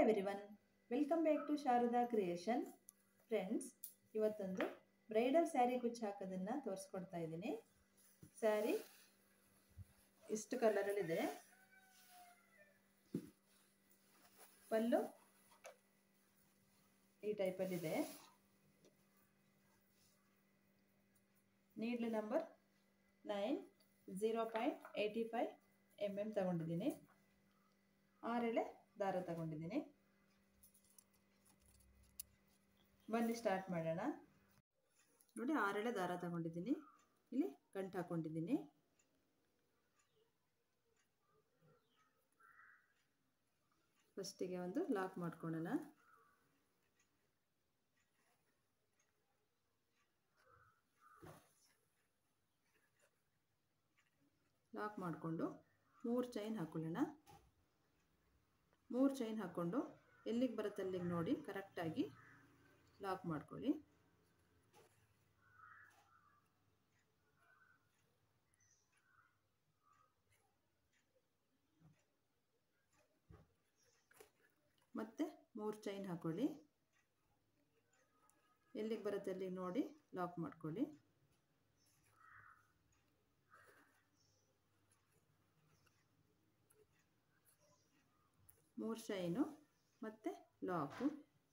everyone welcome back to Sharada creation friends ಇವತ್ತೊಂದು bridal sari ಕುಚ್ಚು ಹಾಕೋದನ್ನು ತೋರಿಸ್ಕೊಡ್ತಾ ಇದ್ದೀನಿ ಸ್ಯಾರಿ ಇಷ್ಟು ಕಲರಲ್ಲಿದೆ ಪಲ್ಲು ಈ ಟೈಪಲ್ಲಿದೆ needle number nine zero point eighty five M M ತಗೊಂಡಿದ್ದೀನಿ ಆರೆಳೆ ದಾರ ತಗೊಂಡಿದ್ದೀನಿ ಬನ್ನಿ ಸ್ಟಾರ್ಟ್ ಮಾಡೋಣ ನೋಡಿ ಆರೆಳೆ ದಾರ ತಗೊಂಡಿದ್ದೀನಿ ಇಲ್ಲಿ ಗಂಟು ಹಾಕೊಂಡಿದ್ದೀನಿ ಫಸ್ಟಿಗೆ ಒಂದು ಲಾಕ್ ಮಾಡ್ಕೊಳ್ಳೋಣ ಲಾಕ್ ಮಾಡಿಕೊಂಡು ಮೂರು ಚೈನ್ ಹಾಕೊಳ್ಳೋಣ ಮೂರು ಚೈನ್ ಹಾಕ್ಕೊಂಡು ಎಲ್ಲಿಗೆ ಬರುತ್ತೆ ಅಲ್ಲಿಗೆ ನೋಡಿ ಕರೆಕ್ಟಾಗಿ ಲಾಕ್ ಮಾಡ್ಕೊಳ್ಳಿ ಮತ್ತೆ ಮೂರು ಚೈನ್ ಹಾಕೊಳ್ಳಿ ಎಲ್ಲಿಗೆ ಬರುತ್ತೆ ಅಲ್ಲಿಗೆ ನೋಡಿ ಲಾಕ್ ಮಾಡ್ಕೊಳ್ಳಿ ಮೂರು ಚೈನು ಮತ್ತು ಲಾಕು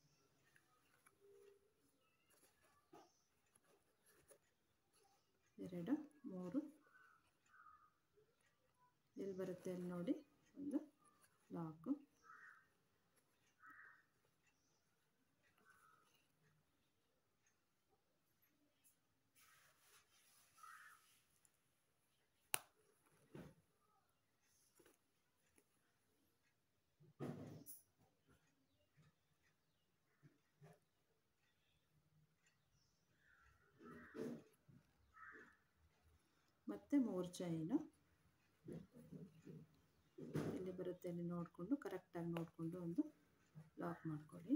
ಎರಡು ಮೂರು ಎಲ್ಲಿ ಬರುತ್ತೆ ಅಲ್ಲಿ ನೋಡಿ ಒಂದು ಲಾಕು ಮತ್ತು ಮೂರು ಚೈನು ಎಲ್ಲಿ ಬರುತ್ತೆ ಅಲ್ಲಿ ನೋಡಿಕೊಂಡು ಕರೆಕ್ಟಾಗಿ ನೋಡಿಕೊಂಡು ಒಂದು ಲಾಕ್ ಮಾಡ್ಕೊಳ್ಳಿ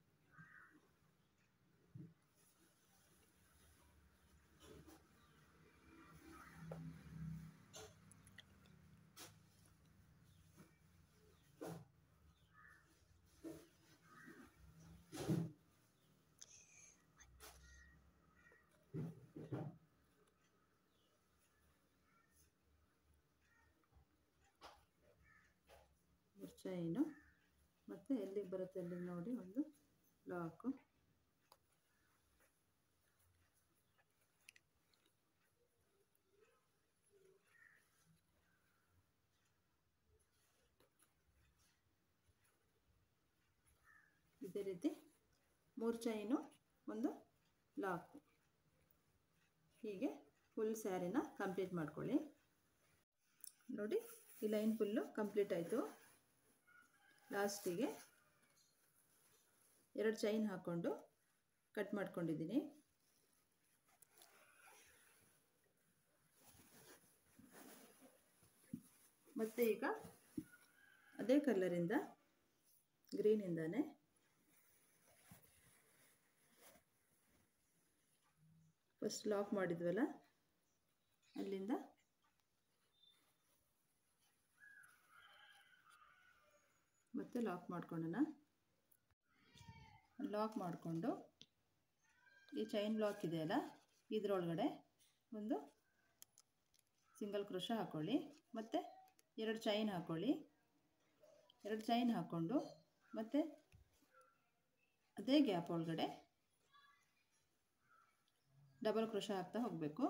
ಚೈನು ಮತ್ತು ಎಲ್ಲಿಗೆ ಬರುತ್ತೆ ಅಲ್ಲಿಗೆ ನೋಡಿ ಒಂದು ಲಾಕು ಇದೇ ರೀತಿ ಮೂರು ಚೈನು ಒಂದು ಲಾಕು ಹೀಗೆ ಫುಲ್ ಸ್ಯಾರಿನ ಕಂಪ್ಲೀಟ್ ಮಾಡ್ಕೊಳ್ಳಿ ನೋಡಿ ಈ ಲೈನ್ ಫುಲ್ಲು ಕಂಪ್ಲೀಟ್ ಆಯಿತು ಲಾಸ್ಟಿಗೆ ಎರಡು ಚೈನ್ ಹಾಕ್ಕೊಂಡು ಕಟ್ ಮಾಡ್ಕೊಂಡಿದ್ದೀನಿ ಮತ್ತು ಈಗ ಅದೇ ಕಲರಿಂದ ಗ್ರೀನಿಂದಾನೆ ಫಸ್ಟ್ ಲಾಕ್ ಮಾಡಿದ್ವಲ್ಲ ಅಲ್ಲಿಂದ ಮತ್ತೆ ಲಾಕ್ ಮಾಡ್ಕೊಳ್ಳೋಣ ಲಾಕ್ ಮಾಡಿಕೊಂಡು ಈ ಚೈನ್ ಲಾಕ್ ಇದೆಯಲ್ಲ ಇದರೊಳಗಡೆ ಒಂದು ಸಿಂಗಲ್ ಕ್ರೋಶ ಹಾಕ್ಕೊಳ್ಳಿ ಮತ್ತು ಎರಡು ಚೈನ್ ಹಾಕ್ಕೊಳ್ಳಿ ಎರಡು ಚೈನ್ ಹಾಕ್ಕೊಂಡು ಮತ್ತು ಅದೇ ಗ್ಯಾಪ್ ಒಳಗಡೆ ಡಬಲ್ ಕ್ರೋಶ ಹಾಕ್ತಾ ಹೋಗಬೇಕು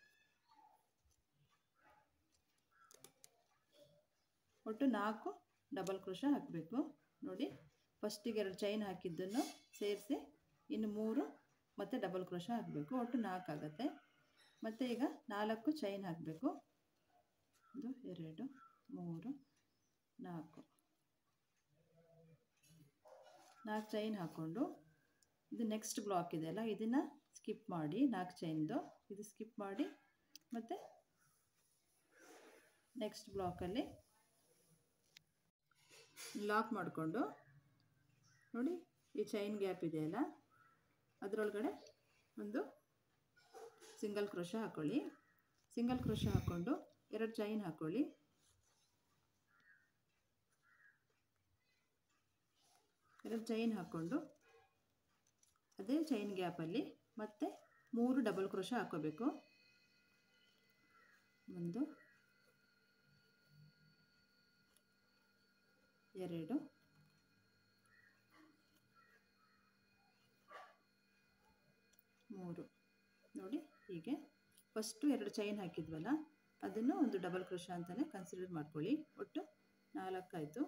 ಒಟ್ಟು ನಾಲ್ಕು ಡಬಲ್ ಕ್ರೋಶ ಹಾಕಬೇಕು ನೋಡಿ ಫಸ್ಟಿಗೆ ಎರಡು ಚೈನ್ ಹಾಕಿದ್ದನ್ನು ಸೇರಿಸಿ ಇನ್ನು ಮೂರು ಮತ್ತು ಡಬಲ್ ಕ್ರೋಶ ಹಾಕಬೇಕು ಒಟ್ಟು ನಾಲ್ಕು ಆಗುತ್ತೆ ಮತ್ತು ಈಗ ನಾಲ್ಕು ಚೈನ್ ಹಾಕಬೇಕು ಒಂದು ಎರಡು ಮೂರು ನಾಲ್ಕು ನಾಲ್ಕು ಚೈನ್ ಹಾಕ್ಕೊಂಡು ಇದು ನೆಕ್ಸ್ಟ್ ಬ್ಲಾಕ್ ಇದೆಯಲ್ಲ ಇದನ್ನು ಸ್ಕಿಪ್ ಮಾಡಿ ನಾಲ್ಕು ಚೈನ್ದು ಇದು ಸ್ಕಿಪ್ ಮಾಡಿ ಮತ್ತು ನೆಕ್ಸ್ಟ್ ಬ್ಲಾಕಲ್ಲಿ ಲಾಕ್ ಮಾಡಿಕೊಂಡು ನೋಡಿ ಈ ಚೈನ್ ಗ್ಯಾಪ್ ಇದೆಯಲ್ಲ ಅದರೊಳಗಡೆ ಒಂದು ಸಿಂಗಲ್ ಕ್ರೋಶ ಹಾಕ್ಕೊಳ್ಳಿ ಸಿಂಗಲ್ ಕ್ರೋಶ ಹಾಕ್ಕೊಂಡು ಎರಡು ಚೈನ್ ಹಾಕ್ಕೊಳ್ಳಿ ಎರಡು ಚೈನ್ ಹಾಕ್ಕೊಂಡು ಅದೇ ಚೈನ್ ಗ್ಯಾಪಲ್ಲಿ ಮತ್ತೆ ಮೂರು ಡಬಲ್ ಕ್ರೋಶ ಹಾಕ್ಕೋಬೇಕು ಒಂದು ಎರಡು ಮೂರು ನೋಡಿ ಹೀಗೆ ಫಸ್ಟು ಎರಡು ಚೈನ್ ಹಾಕಿದ್ವಲ್ಲ ಅದನ್ನು ಒಂದು ಡಬಲ್ ಕ್ರೋಶ ಅಂತಲೇ ಕನ್ಸಿಡರ್ ಮಾಡ್ಕೊಳ್ಳಿ ಒಟ್ಟು ನಾಲ್ಕಾಯಿತು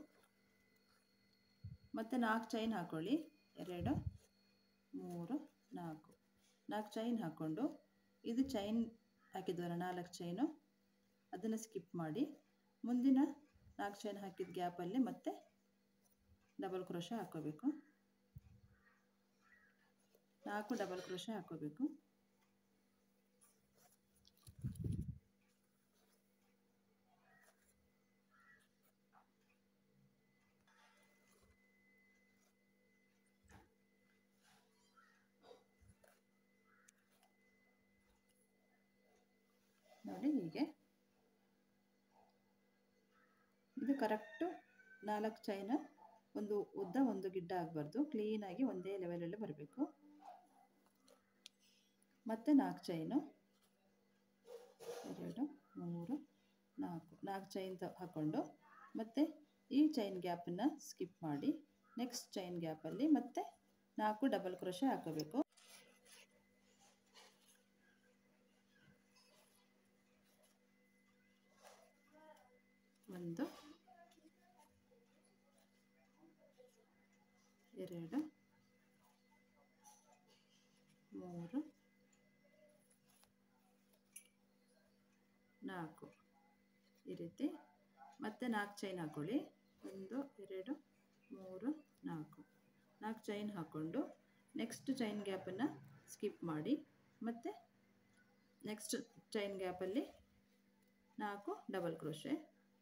ಮತ್ತು ನಾಲ್ಕು ಚೈನ್ ಹಾಕ್ಕೊಳ್ಳಿ ಎರಡು ಮೂರು ನಾಲ್ಕು ನಾಲ್ಕು ಚೈನ್ ಹಾಕ್ಕೊಂಡು ಇದು ಚೈನ್ ಹಾಕಿದ್ವಲ್ಲ ನಾಲ್ಕು ಚೈನು ಅದನ್ನು ಸ್ಕಿಪ್ ಮಾಡಿ ಮುಂದಿನ ನಾಲ್ಕು ಚೈನ್ ಹಾಕಿದ ಗ್ಯಾಪಲ್ಲಿ ಮತ್ತೆ ಡಬಲ್ ಕ್ರೋಶ ಹಾಕ್ಕೋಬೇಕು ನಾಲ್ಕು ಡಬಲ್ ಕ್ರೋಶ ಹಾಕ್ಕೋಬೇಕು ನೋಡಿ ಹೀಗೆ ಇದು ಕರೆಕ್ಟು ನಾಲ್ಕು ಚೈನ ಒಂದು ಉದ್ದ ಒಂದು ಗಿಡ್ಡ ಆಗಬಾರ್ದು ಕ್ಲೀನಾಗಿ ಒಂದೇ ಲೆವೆಲಲ್ಲಿ ಬರಬೇಕು ಮತ್ತು ನಾಲ್ಕು ಚೈನು ಎರಡು ಮೂರು ನಾಲ್ಕು ನಾಲ್ಕು ಚೈನ್ ತ ಹಾಕ್ಕೊಂಡು ಮತ್ತು ಈ ಚೈನ್ ಗ್ಯಾಪನ್ನು ಸ್ಕಿಪ್ ಮಾಡಿ ನೆಕ್ಸ್ಟ್ ಚೈನ್ ಗ್ಯಾಪಲ್ಲಿ ಮತ್ತೆ ನಾಲ್ಕು ಡಬಲ್ ಕ್ರೋಶ ಹಾಕೋಬೇಕು ಒಂದು ಎರಡು ಮೂರು ನಾಲ್ಕು ಈ ರೀತಿ ಮತ್ತೆ ನಾಲ್ಕು ಚೈನ್ ಹಾಕ್ಕೊಳ್ಳಿ ಒಂದು ಎರಡು ಮೂರು ನಾಲ್ಕು ನಾಲ್ಕು ಚೈನ್ ಹಾಕ್ಕೊಂಡು ನೆಕ್ಸ್ಟ್ ಚೈನ್ ಗ್ಯಾಪನ್ನು ಸ್ಕಿಪ್ ಮಾಡಿ ಮತ್ತು ನೆಕ್ಸ್ಟ್ ಚೈನ್ ಗ್ಯಾಪಲ್ಲಿ ನಾಲ್ಕು ಡಬಲ್ ಕ್ರೋಶೆ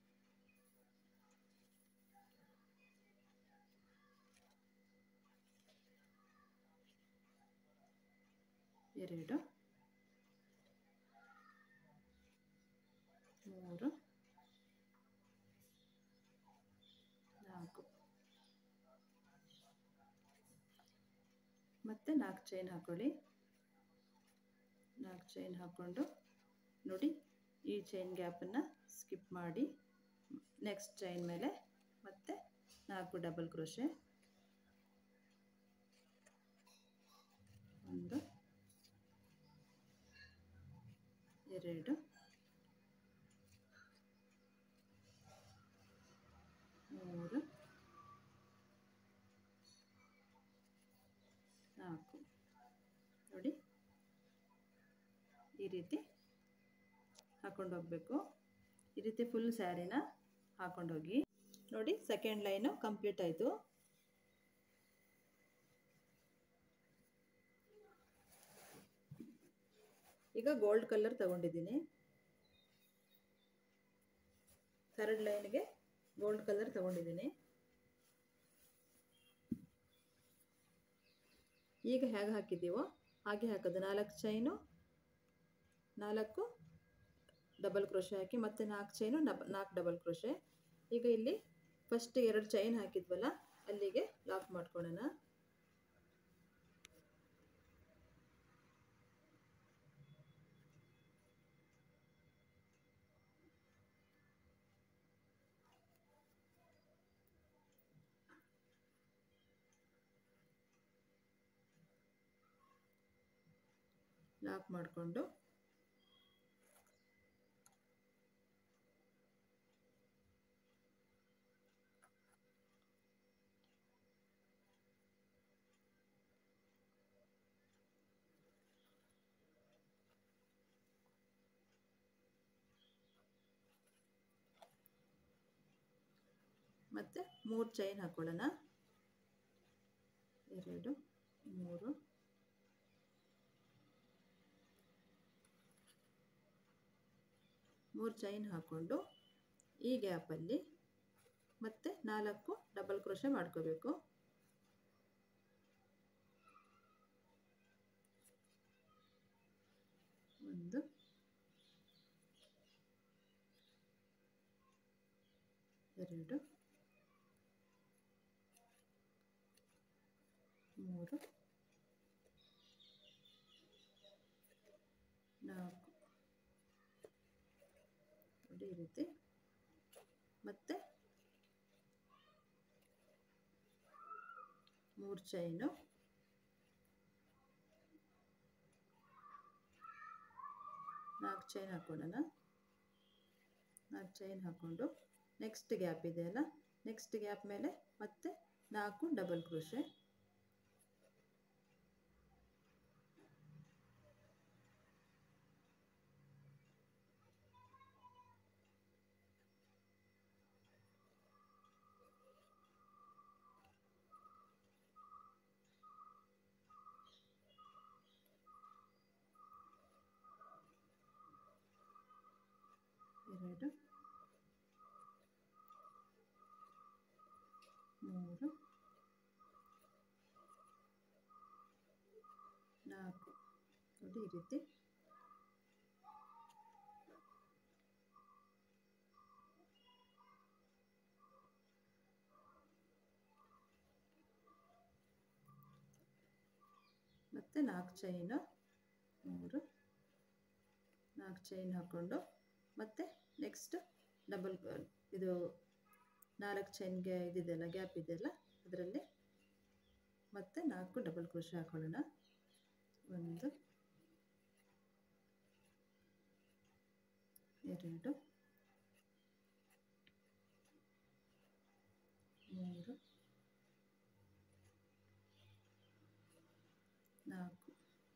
ಎರಡು ಮೂರು ನಾಲ್ಕು ಮತ್ತು ನಾಲ್ಕು ಚೈನ್ ಹಾಕ್ಕೊಳ್ಳಿ ನಾಲ್ಕು ಚೈನ್ ಹಾಕ್ಕೊಂಡು ನೋಡಿ ಈ ಚೈನ್ ಗ್ಯಾಪನ್ನು ಸ್ಕಿಪ್ ಮಾಡಿ ನೆಕ್ಸ್ಟ್ ಚೈನ್ ಮೇಲೆ ಮತ್ತೆ ನಾಲ್ಕು ಡಬಲ್ ಕ್ರೋಶೆ ಒಂದು ಎರಡು ಮೂರು ನಾಲ್ಕು ನೋಡಿ ಈ ರೀತಿ ಹಾಕೊಂಡು ಹೋಗಬೇಕು ಈ ರೀತಿ ಫುಲ್ ಸ್ಯಾರಿನ ಹಾಕೊಂಡು ಹೋಗಿ ನೋಡಿ ಸೆಕೆಂಡ್ ಲೈನು ಕಂಪ್ಲೀಟ್ ಆಯಿತು ಈಗ ಗೋಲ್ಡ್ ಕಲರ್ ತಗೊಂಡಿದ್ದೀನಿ ಥರ್ಡ್ ಲೈನ್ಗೆ ಗೋಲ್ಡ್ ಕಲರ್ ತಗೊಂಡಿದ್ದೀನಿ ಈಗ ಹೇಗೆ ಹಾಕಿದ್ದೀವೋ ಹಾಗೆ ಹಾಕೋದು ನಾಲ್ಕು ಚೈನು ನಾಲ್ಕು ಡಬಲ್ ಕ್ರೋಶೆ ಹಾಕಿ ಮತ್ತೆ ನಾಲ್ಕು ಚೈನು ಡಬ ನಾಲ್ಕು ಡಬಲ್ ಕ್ರೋಶೆ ಈಗ ಇಲ್ಲಿ ಫಸ್ಟ್ ಎರಡು ಚೈನ್ ಹಾಕಿದ್ವಲ್ಲ ಅಲ್ಲಿಗೆ ಲಾಕ್ ಮಾಡ್ಕೊಳ್ಳೋಣ ಲಾಕ್ ಮಾಡಿಕೊಂಡು ಮತ್ತು ಮೂರು ಚೈನ್ ಹಾಕೊಳ್ಳೋಣ ಎರಡು ಮೂರು ಮೂರು ಚೈನ್ ಹಾಕ್ಕೊಂಡು ಈ ಗ್ಯಾಪಲ್ಲಿ ಮತ್ತೆ ನಾಲ್ಕು ಡಬಲ್ ಕ್ರೋಶೆ ಮಾಡ್ಕೋಬೇಕು ಒಂದು ಎರಡು ಮೂರು ನಾಲ್ಕು ನೋಡಿ ಈ ರೀತಿ ಮತ್ತು ಮೂರು ಚೈನು ನಾಲ್ಕು ಚೈನ್ ಹಾಕ್ಕೊಳ್ಳೋಣ ನಾಲ್ಕು ಚೈನ್ ಹಾಕ್ಕೊಂಡು ನೆಕ್ಸ್ಟ್ ಗ್ಯಾಪ್ ಇದೆಯಲ್ಲ ನೆಕ್ಸ್ಟ್ ಗ್ಯಾಪ್ ಮೇಲೆ ಮತ್ತೆ ನಾಲ್ಕು ಡಬಲ್ ಕ್ರೋಶೆ ಎರಡು ಮೂರು ನಾಲ್ಕು ನೋಡಿ ಈ ರೀತಿ ಮತ್ತು ನಾಲ್ಕು ಚೈನು ಮೂರು ನಾಲ್ಕು ಚೈನ್ ಹಾಕ್ಕೊಂಡು ಮತ್ತು ನೆಕ್ಸ್ಟ್ ಡಬಲ್ ಇದು ನಾಲ್ಕು ಚೈನ್ಗೆ ಇದಿದೆಯಲ್ಲ ಗ್ಯಾಪ್ ಇದೆಯಲ್ಲ ಅದರಲ್ಲಿ ಮತ್ತೆ ನಾಲ್ಕು ಡಬಲ್ ಕ್ರೋಶೆ ಹಾಕೊಳ್ಳೋಣ ಒಂದು ಎರಡು ಮೂರು ನಾಲ್ಕು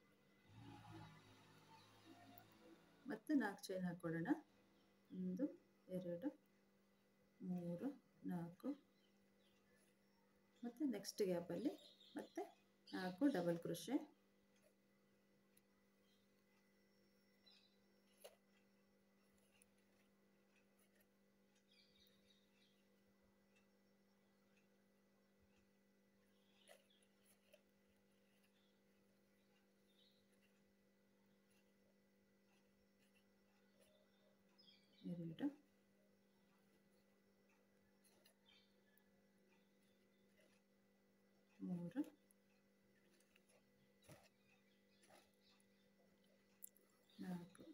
ಮತ್ತೆ ನಾಲ್ಕು ಚೈನ್ ಹಾಕ್ಕೊಳ್ಳೋಣ ಒಂದು ಎರಡು ಮೂರು ನಾಲ್ಕು ಮತ್ತು ನೆಕ್ಸ್ಟ್ ಗ್ಯಾಪಲ್ಲಿ ಮತ್ತೆ ನಾಲ್ಕು ಡಬಲ್ ಕ್ರೋಶೆ ಎರಡು ಮೂರು ನಾಲ್ಕು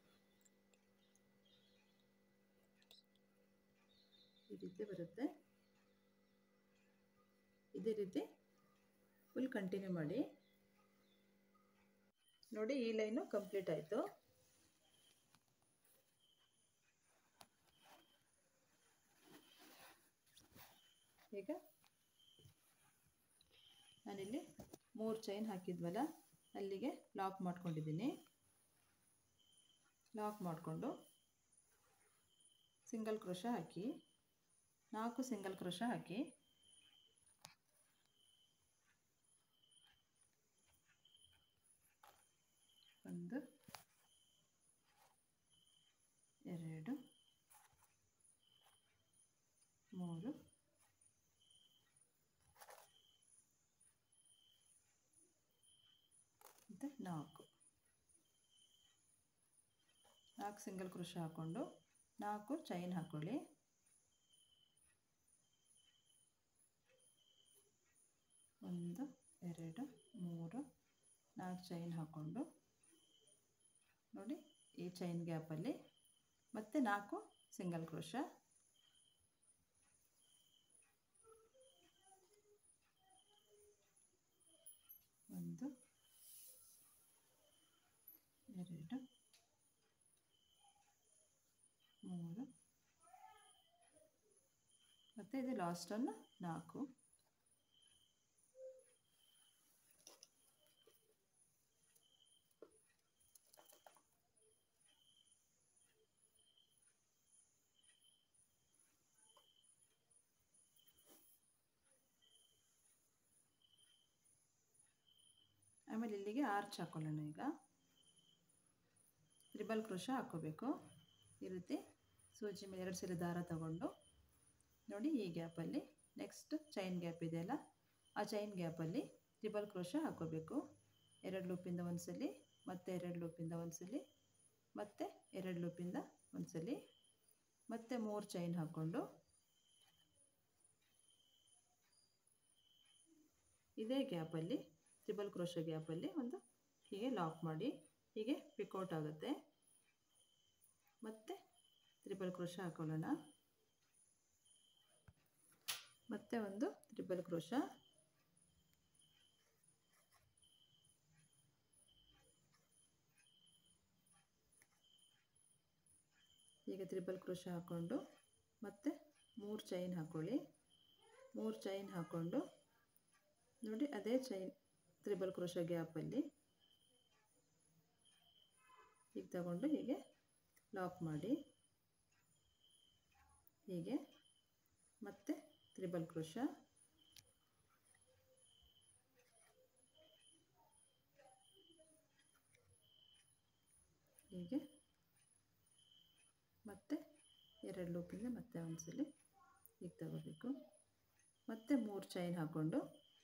ಈ ರೀತಿ ಬರುತ್ತೆ ಇದೇ ರೀತಿ ಫುಲ್ ಕಂಟಿನ್ಯೂ ಮಾಡಿ ನೋಡಿ ಈ ಲೈನು ಕಂಪ್ಲೀಟ್ ಆಯಿತು ಈಗ ನಾನಿಲ್ಲಿ ಮೂರು ಚೈನ್ ಹಾಕಿದ್ವಲ್ಲ ಅಲ್ಲಿಗೆ ಲಾಕ್ ಮಾಡ್ಕೊಂಡಿದ್ದೀನಿ ಲಾಕ್ ಮಾಡಿಕೊಂಡು ಸಿಂಗಲ್ ಕ್ರೋಶ ಹಾಕಿ ನಾಲ್ಕು ಸಿಂಗಲ್ ಕ್ರೋಶ ಹಾಕಿ ಒಂದು ಎರಡು ಮೂರು ಮತ್ತು ನಾಲ್ಕು ನಾಲ್ಕು ಸಿಂಗಲ್ ಕ್ರೋಶ ಹಾಕ್ಕೊಂಡು ನಾಲ್ಕು ಚೈನ್ ಹಾಕ್ಕೊಳ್ಳಿ ಒಂದು ಎರಡು ಮೂರು ನಾಲ್ಕು ಚೈನ್ ಹಾಕ್ಕೊಂಡು ನೋಡಿ ಈ ಚೈನ್ ಗ್ಯಾಪಲ್ಲಿ ಮತ್ತೆ ನಾಲ್ಕು ಸಿಂಗಲ್ ಕ್ರೋಶ ಒಂದು ಎರಡು ಮೂರು ಮತ್ತು ಇದು ಲಾಸ್ಟನ್ನು ನಾಲ್ಕು ಆಮೇಲೆ ಇಲ್ಲಿಗೆ ಆರ್ಚ್ ಹಾಕೊಳ್ಳೋಣ ಈಗ ತ್ರಿಬಲ್ ಕ್ರೋಶ ಹಾಕ್ಕೋಬೇಕು ಈ ರೀತಿ ಸೂಜಿ ಮೇಲೆ ಎರಡು ಸಲ ದಾರ ತಗೊಂಡು ನೋಡಿ ಈ ಗ್ಯಾಪಲ್ಲಿ ನೆಕ್ಸ್ಟ್ ಚೈನ್ ಗ್ಯಾಪ್ ಇದೆಯಲ್ಲ ಆ ಚೈನ್ ಗ್ಯಾಪಲ್ಲಿ ತ್ರಿಬಲ್ ಕ್ರೋಶ ಹಾಕ್ಕೋಬೇಕು ಎರಡು ಲೂಪಿಂದ ಒಂದು ಸಲ ಮತ್ತು ಎರಡು ಲೂಪಿಂದ ಒಂದು ಸಲ ಮತ್ತು ಎರಡು ಲೂಪಿಂದ ಒಂದು ಸಲ ಮತ್ತು ಮೂರು ಚೈನ್ ಹಾಕ್ಕೊಂಡು ಇದೇ ಗ್ಯಾಪಲ್ಲಿ ತ್ರಿಬಲ್ ಕ್ರೋಶ ಗ್ಯಾಪಲ್ಲಿ ಒಂದು ಹೀಗೆ ಲಾಕ್ ಮಾಡಿ ಹೀಗೆ ಪಿಕೌಟ್ ಆಗುತ್ತೆ ಮತ್ತು ತ್ರಿಬಲ್ ಕ್ರೋಶ ಹಾಕೊಳ್ಳೋಣ ಮತ್ತೆ ಒಂದು ತ್ರಿಬಲ್ ಕ್ರೋಶ ಈಗ ತ್ರಿಬಲ್ ಕ್ರೋಶ ಹಾಕ್ಕೊಂಡು ಮತ್ತೆ ಮೂರು ಚೈನ್ ಹಾಕ್ಕೊಳ್ಳಿ ಮೂರು ಚೈನ್ ಹಾಕ್ಕೊಂಡು ನೋಡಿ ಅದೇ ಚೈನ್ ತ್ರಿಬಲ್ ಕ್ರೋಶ ಗ್ಯಾಪಲ್ಲಿ ಈಗ ತಗೊಂಡು ಹೀಗೆ ಲಾಕ್ ಮಾಡಿ ಹೀಗೆ ಮತ್ತೆ ತ್ರಿಬಲ್ ಕ್ರೋಶ ಹೀಗೆ ಮತ್ತೆ ಎರಡು ಲೂಪಿಂದ ಮತ್ತೆ ಒಂದ್ಸಲಿ ಹೀಗೆ ತಗೋಬೇಕು ಮತ್ತೆ ಮೂರು ಚೈನ್ ಹಾಕ್ಕೊಂಡು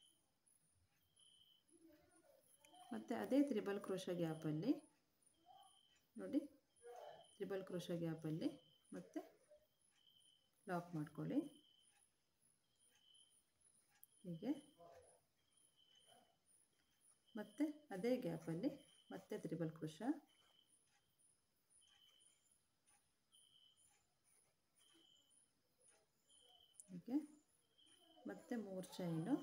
ಮತ್ತು ಅದೇ ತ್ರಿಬಲ್ ಕ್ರೋಶ ಗ್ಯಾಪಲ್ಲಿ ನೋಡಿ ತ್ರಿಬಲ್ ಕ್ರೋಶ ಗ್ಯಾಪಲ್ಲಿ ಮತ್ತೆ ಲಾಕ್ ಮಾಡ್ಕೊಳ್ಳಿ ಹೀಗೆ ಮತ್ತು ಅದೇ ಗ್ಯಾಪಲ್ಲಿ ಮತ್ತೆ ತ್ರಿಬಲ್ ಕ್ರೋಶ ಹೀಗೆ ಮತ್ತೆ ಮೂರು ಚೈನು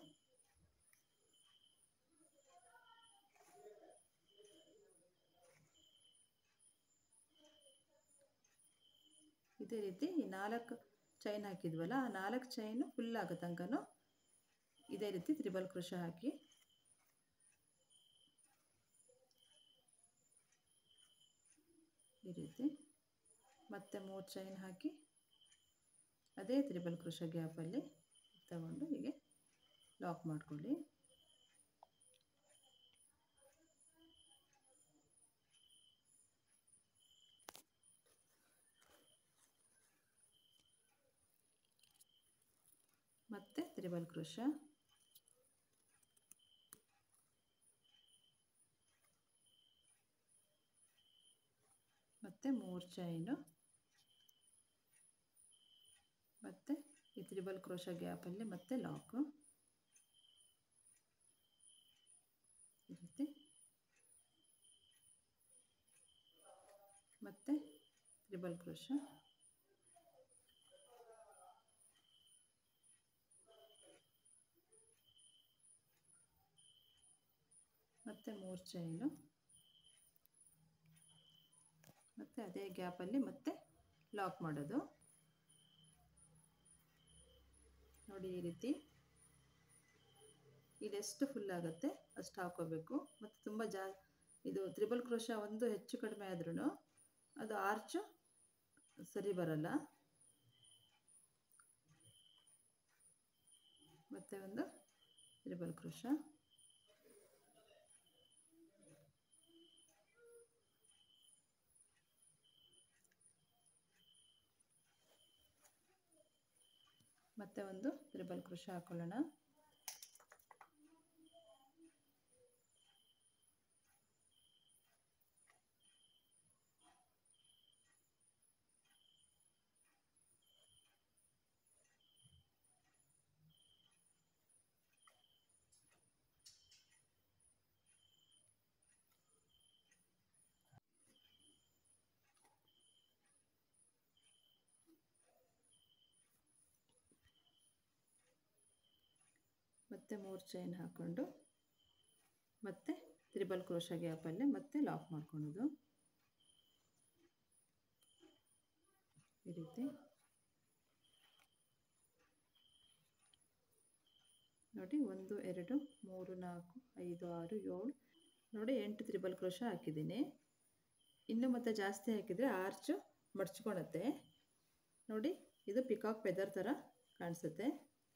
ಇದೇ ರೀತಿ ಈ ನಾಲ್ಕು ಚೈನ್ ಹಾಕಿದ್ವಲ್ಲ ಆ ನಾಲ್ಕು ಚೈನು ಫುಲ್ ಆಗೋ ತನಕನೂ ಇದೇ ರೀತಿ ತ್ರಿಬಲ್ ಕ್ರೋಶ ಹಾಕಿ ಈ ರೀತಿ ಮತ್ತೆ ಮೂರು ಚೈನ್ ಹಾಕಿ ಅದೇ ತ್ರಿಬಲ್ ಕ್ರೋಶ ಗ್ಯಾಪಲ್ಲಿ ತಗೊಂಡು ಹೀಗೆ ಲಾಕ್ ಮಾಡ್ಕೊಳ್ಳಿ ಮತ್ತೆ ತ್ರಿಬಲ್ ಕ್ರೋಶ ಮತ್ತು ಮೂರು ಚೈನು ಮತ್ತು ಈ ತ್ರಿಬಲ್ ಕ್ರೋಶ ಗ್ಯಾಪಲ್ಲಿ ಮತ್ತೆ ಲಾಕು ಈ ರೀತಿ ಮತ್ತು ತ್ರಿಬಲ್ ಕ್ರೋಶ ಮತ್ತು ಮೂರು ಚೈನು ಮತ್ತು ಅದೇ ಗ್ಯಾಪಲ್ಲಿ ಮತ್ತೆ ಲಾಕ್ ಮಾಡೋದು ನೋಡಿ ಈ ರೀತಿ ಇದೆಷ್ಟು ಫುಲ್ ಆಗುತ್ತೆ ಅಷ್ಟು ಹಾಕೋಬೇಕು ಮತ್ತು ತುಂಬ ಜಾ ಇದು ತ್ರಿಬಲ್ ಕ್ರೋಶ ಒಂದು ಹೆಚ್ಚು ಕಡಿಮೆ ಆದ್ರೂ ಅದು ಆರ್ಚು ಸರಿ ಬರಲ್ಲ ಮತ್ತು ಒಂದು ತ್ರಿಬಲ್ ಕ್ರೋಶ ಮತ್ತೆ ಒಂದು ತ್ರಿಬಲ್ ಕ್ರೋಶ ಹಾಕೊಳ್ಳೋಣ ಮತ್ತೆ ಮೂರು ಚೈನ್ ಹಾಕ್ಕೊಂಡು ಮತ್ತೆ ತ್ರಿಬಲ್ ಕ್ರೋಶ ಗ್ಯಾಪಲ್ಲೇ ಮತ್ತೆ ಲಾಕ್ ಮಾಡ್ಕೊಳೋದು ಈ ರೀತಿ ನೋಡಿ ಒಂದು ಎರಡು ಮೂರು ನಾಲ್ಕು ಐದು ಆರು ಏಳು ನೋಡಿ ಎಂಟು ತ್ರಿಬಲ್ ಕ್ರೋಶ ಹಾಕಿದ್ದೀನಿ ಇನ್ನು ಮತ್ತೆ ಜಾಸ್ತಿ ಹಾಕಿದರೆ ಆರ್ಚು ಮಡ್ಚ್ಕೊಳತ್ತೆ ನೋಡಿ ಇದು ಪಿಕಾಕ್ ಫೆದರ್ ಥರ ಕಾಣಿಸುತ್ತೆ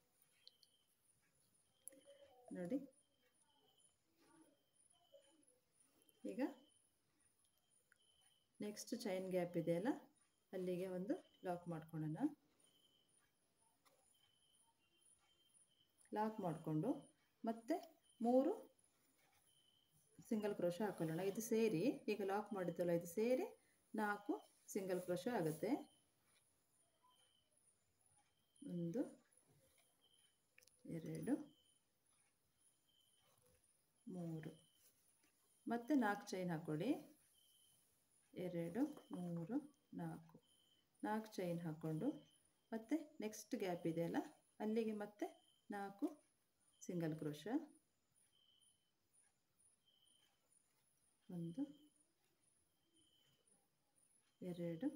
ನೋಡಿ ಈಗ ನೆಕ್ಸ್ಟ್ ಚೈನ್ ಗ್ಯಾಪ್ ಇದೆಯಲ್ಲ ಅಲ್ಲಿಗೆ ಒಂದು ಲಾಕ್ ಮಾಡ್ಕೊಳ್ಳೋಣ ಲಾಕ್ ಮಾಡಿಕೊಂಡು ಮತ್ತೆ ಮೂರು ಸಿಂಗಲ್ ಕ್ರೋಶ ಹಾಕೊಳ್ಳೋಣ ಇದು ಸೇರಿ ಈಗ ಲಾಕ್ ಮಾಡಿದ್ದಲ್ಲ ಇದು ಸೇರಿ ನಾಲ್ಕು ಸಿಂಗಲ್ ಕ್ರೋಶ ಆಗುತ್ತೆ ಒಂದು ಎರಡು ಮೂರು ಮತ್ತು ನಾಲ್ಕು ಚೈನ್ ಹಾಕ್ಕೊಳ್ಳಿ ಎರಡು ಮೂರು ನಾಲ್ಕು ನಾಲ್ಕು ಚೈನ್ ಹಾಕ್ಕೊಂಡು ಮತ್ತು ನೆಕ್ಸ್ಟ್ ಗ್ಯಾಪ್ ಇದೆಯಲ್ಲ ಅಲ್ಲಿಗೆ ಮತ್ತೆ ನಾಲ್ಕು ಸಿಂಗಲ್ ಕ್ರೋಶ ಒಂದು ಎರಡು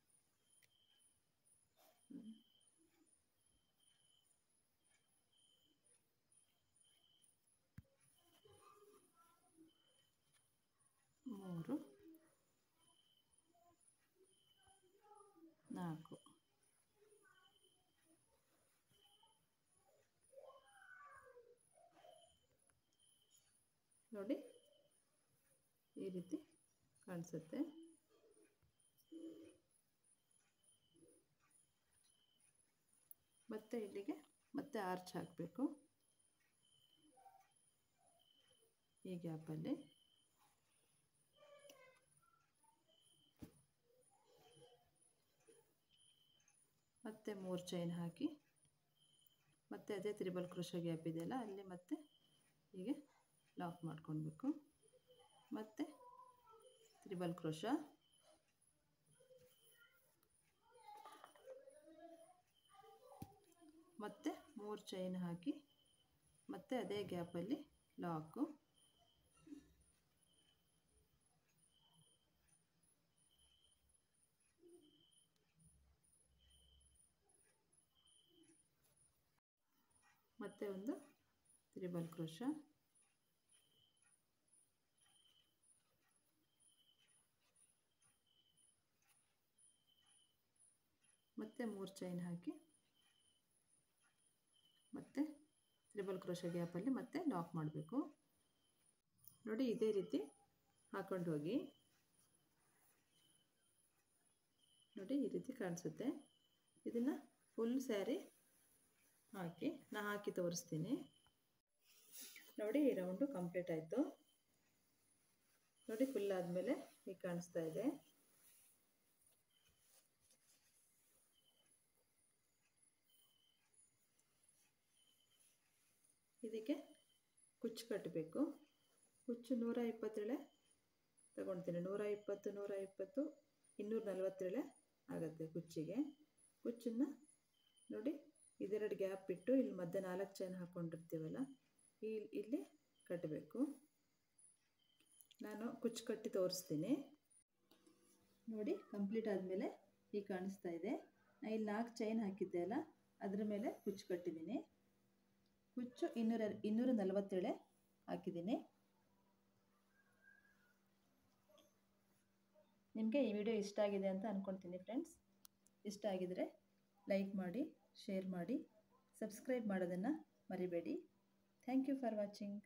ಮೂರು ನಾಲ್ಕು ನೋಡಿ ಈ ರೀತಿ ಕಾಣಿಸುತ್ತೆ ಮತ್ತೆ ಇಲ್ಲಿಗೆ ಮತ್ತೆ ಆರ್ಚ್ ಹಾಕಬೇಕು ಈ ಗ್ಯಾಪಲ್ಲಿ ಮತ್ತೆ ಮೂರು ಚೈನ್ ಹಾಕಿ ಮತ್ತೆ ಅದೇ ತ್ರಿಬಲ್ ಕ್ರೋಶ ಗ್ಯಾಪ್ ಇದೆಯಲ್ಲ ಅಲ್ಲಿ ಮತ್ತೆ ಹೀಗೆ ಲಾಕ್ ಮಾಡ್ಕೊಳ್ಬೇಕು ಮತ್ತು ತ್ರಿಬಲ್ ಕ್ರೋಶ ಮತ್ತು ಮೂರು ಚೈನ್ ಹಾಕಿ ಮತ್ತೆ ಅದೇ ಗ್ಯಾಪಲ್ಲಿ ಲಾಕು ಮತ್ತೆ ಒಂದು ತ್ರಿಬಲ್ ಕ್ರೋಶ ಮತ್ತೆ ಮೂರು ಚೈನ್ ಹಾಕಿ ಮತ್ತೆ ತ್ರಿಬಲ್ ಕ್ರೋಶ ಗ್ಯಾಪಲ್ಲಿ ಮತ್ತೆ ಲಾಕ್ ಮಾಡಬೇಕು ನೋಡಿ ಇದೇ ರೀತಿ ಹಾಕೊಂಡು ಹೋಗಿ ನೋಡಿ ಈ ರೀತಿ ಕಾಣಿಸುತ್ತೆ ಇದನ್ನು ಫುಲ್ ಸ್ಯಾರಿ ಹಾಕಿ ನಾ ಹಾಕಿ ತೋರಿಸ್ತೀನಿ ನೋಡಿ ಈ ರೌಂಡು ಕಂಪ್ಲೀಟ್ ಆಯಿತು ನೋಡಿ ಫುಲ್ ಆದಮೇಲೆ ಹೀಗೆ ಕಾಣಿಸ್ತಾ ಇದೆ ಇದಕ್ಕೆ ಕುಚ್ಚು ಕಟ್ಟಬೇಕು ಕುಚ್ಚು ನೂರ ಇಪ್ಪತ್ತೇಳೆ ತಗೊಳ್ತೀನಿ ನೂರ ಇಪ್ಪತ್ತು ನೂರ ಇಪ್ಪತ್ತು ಇನ್ನೂರ ನಲ್ವತ್ತೇಳೆ ಆಗುತ್ತೆ ಕುಚ್ಚಿಗೆ ಕುಚ್ಚನ್ನು ನೋಡಿ ಇದೆರಡು ಗ್ಯಾಪ್ ಬಿಟ್ಟು ಇಲ್ಲಿ ಮಧ್ಯೆ ನಾಲ್ಕು ಚೈನ್ ಹಾಕ್ಕೊಂಡಿರ್ತೀವಲ್ಲ ಈ ಇಲ್ಲಿ ಕಟ್ಟಬೇಕು ನಾನು ಕುಚ್ಚು ಕಟ್ಟಿ ತೋರಿಸ್ತೀನಿ ನೋಡಿ ಕಂಪ್ಲೀಟ್ ಆದಮೇಲೆ ಹೀಗೆ ಕಾಣಿಸ್ತಾ ಇದೆ ನಾನು ಇಲ್ಲಿ ನಾಲ್ಕು ಚೈನ್ ಹಾಕಿದ್ದೆ ಅಲ್ಲ ಅದರ ಮೇಲೆ ಕುಚ್ಚು ಕಟ್ಟಿದ್ದೀನಿ ಕುಚ್ಚು ಇನ್ನೂರ ಇನ್ನೂರ ನಲವತ್ತೇಳೆ ಹಾಕಿದ್ದೀನಿ ನಿಮಗೆ ಈ ವಿಡಿಯೋ ಇಷ್ಟ ಆಗಿದೆ ಅಂತ ಅಂದ್ಕೊಳ್ತೀನಿ ಫ್ರೆಂಡ್ಸ್ ಇಷ್ಟ ಆಗಿದರೆ ಲೈಕ್ ಮಾಡಿ ಶೇರ್ ಮಾಡಿ ಸಬ್ಸ್ಕ್ರೈಬ್ ಮಾಡೋದನ್ನು ಮರಿಬೇಡಿ ಥ್ಯಾಂಕ್ ಯು ಫಾರ್ ವಾಚಿಂಗ್